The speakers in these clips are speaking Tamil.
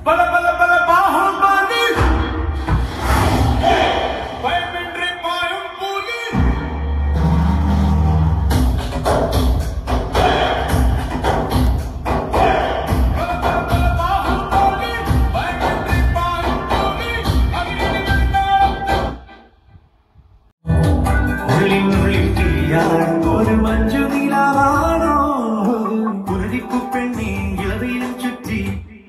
பல பல பல பாகுபலி பயமின்றி பாயும் புலி பல பல பல பாகுபலி பயமின்றி பாயும் புலி அகிலின் கண்டாளத்தில் ഉള്ളിൽ ഉള്ളിൽ തീയാൻ ഒരു മഞ്ജു നിലാവാണോ കുരുതിക്കു പെണ്ണി ഇളവയിലും ചുറ്റി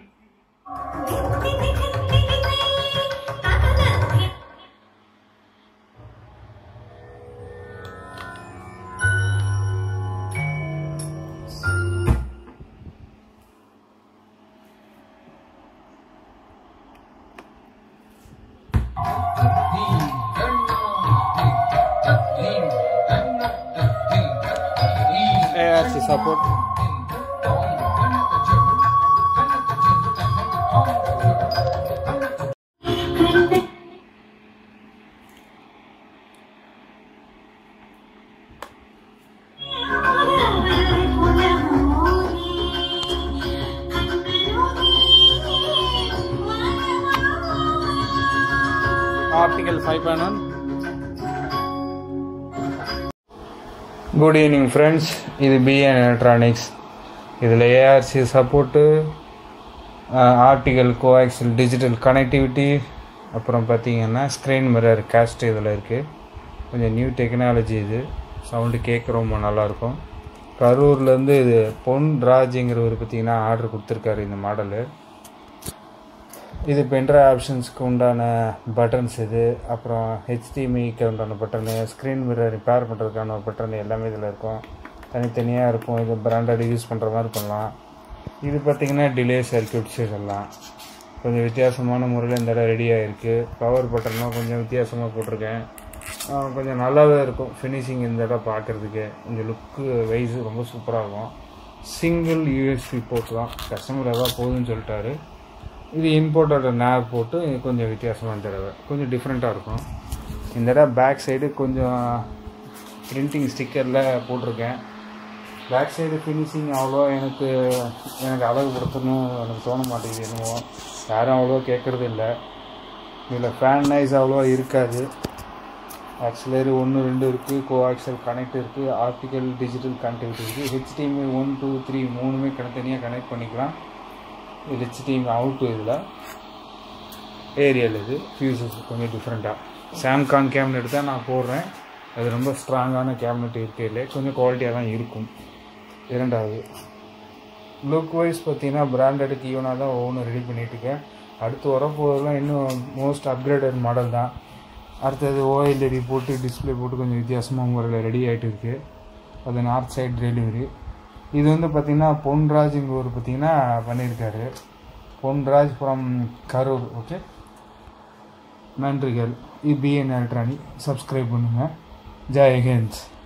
ARC support. Optical 5.1. Good evening friends இது பிஎன் எலக்ட்ரானிக்ஸ் இதில் ARC support optical coaxial digital connectivity அப்புறம் பார்த்தீங்கன்னா ஸ்க்ரீன் மிரர் கேஸ்ட் இதில் இருக்குது கொஞ்சம் நியூ டெக்னாலஜி இது சவுண்டு கேட்க ரொம்ப நல்லாயிருக்கும் கரூர்லேருந்து இது பொன் ராஜுங்கிறவர் பார்த்தீங்கன்னா ஆர்டர் கொடுத்துருக்காரு இந்த மாடலு இது பென்ட்ரைவ் ஆப்ஷன்ஸ்க்கு உண்டான பட்டன்ஸ் இது அப்புறம் ஹெச்டிஎம்ஐக்கு உண்டான பட்டனு ஸ்க்ரீன் மிரர் ரிப்பேர் பண்ணுறதுக்கான பட்டன் எல்லாமே இதில் இருக்கும் தனித்தனியாக இருக்கும் இது பிராண்டட் யூஸ் பண்ணுற மாதிரி பண்ணலாம் இது பார்த்திங்கன்னா டிலே சர்க்கியூட்ஸ் இதெல்லாம் கொஞ்சம் வித்தியாசமான முறையில் இந்த இடம் ரெடி ஆகிருக்கு பவர் பட்டன்லாம் கொஞ்சம் வித்தியாசமாக போட்டிருக்கேன் ஆஹ் கொஞ்சம் நல்லாவே இருக்கும் ஃபினிஷிங் இந்த இடம் பார்க்குறதுக்கு கொஞ்சம் லுக்கு வைஸ் ரொம்ப சூப்பராக இருக்கும் சிங்கிள் யூஎஸ்பி போர்ட் தான் கஸ்டமர் எதாவது போதுன்னு சொல்லிட்டாரு இது இம்போர்ட்டோட நேர் போட்டு இது கொஞ்சம் வித்தியாசமான தடவை கொஞ்சம் டிஃப்ரெண்ட்டாக இருக்கும் இந்த இடம் பேக் சைடு கொஞ்சம் பிரிண்டிங் ஸ்டிக்கரில் போட்டிருக்கேன் பேக் சைடு ஃபினிஷிங் அவ்வளோ எனக்கு எனக்கு அழகுபடுத்தணும் எனக்கு தோண மாட்டேங்குது என்னவோ யாரும் அவ்வளோ கேட்குறது இல்லை இதில் ஃபேன் நைஸ் அவ்வளோ இருக்காது ஆக்சிலரி ஒன்று ரெண்டு இருக்குது கோஆக்சல் கனெக்ட் இருக்குது ஆர்டிக்கல் டிஜிட்டல் கனெக்டிவிட்டி இருக்குது ஹெச்டிஎம்ஐ ஒன் டூ த்ரீ மூணுமே தனித்தனியாக கனெக்ட் பண்ணிக்கலாம் இது ஹெச்டிஎம் அவுட்டு இதில் ஏரியல் இது ஃபியூசஸ் கொஞ்சம் டிஃப்ரெண்ட்டாக சாம்கான் கேபினெட் தான் நான் போடுறேன் அது ரொம்ப ஸ்ட்ராங்கான கேபினெட் இருக்கையிலே கொஞ்சம் குவாலிட்டியாக தான் இருக்கும் இரண்டாவது லுக் வைஸ் பார்த்தீங்கன்னா பிராண்டடுக்கு ஈவனாக தான் ஒவ்வொன்றும் ரெடி பண்ணிகிட்ருக்கேன் அடுத்து வரப்போதெல்லாம் இன்னும் மோஸ்ட் அப்கிரேடட் மாடல் தான் அடுத்தது ஓஎல்இடி போட்டு டிஸ்பிளே போட்டு கொஞ்சம் வித்தியாசமாக முறையில் ரெடி ஆகிட்டு இருக்குது அது நார்த் சைடு டெலிவரி இது வந்து பார்த்திங்கன்னா பொன்ராஜுங்கிறவர் பார்த்தீங்கன்னா பண்ணியிருக்காரு பொன்ராஜ் ஃப்ரம் கரூர் ஓகே நன்றிகள் இது பிஎன் எலக்ட்ரானிக் சப்ஸ்கிரைப் பண்ணுங்கள் ஜெய் ஹிந்த்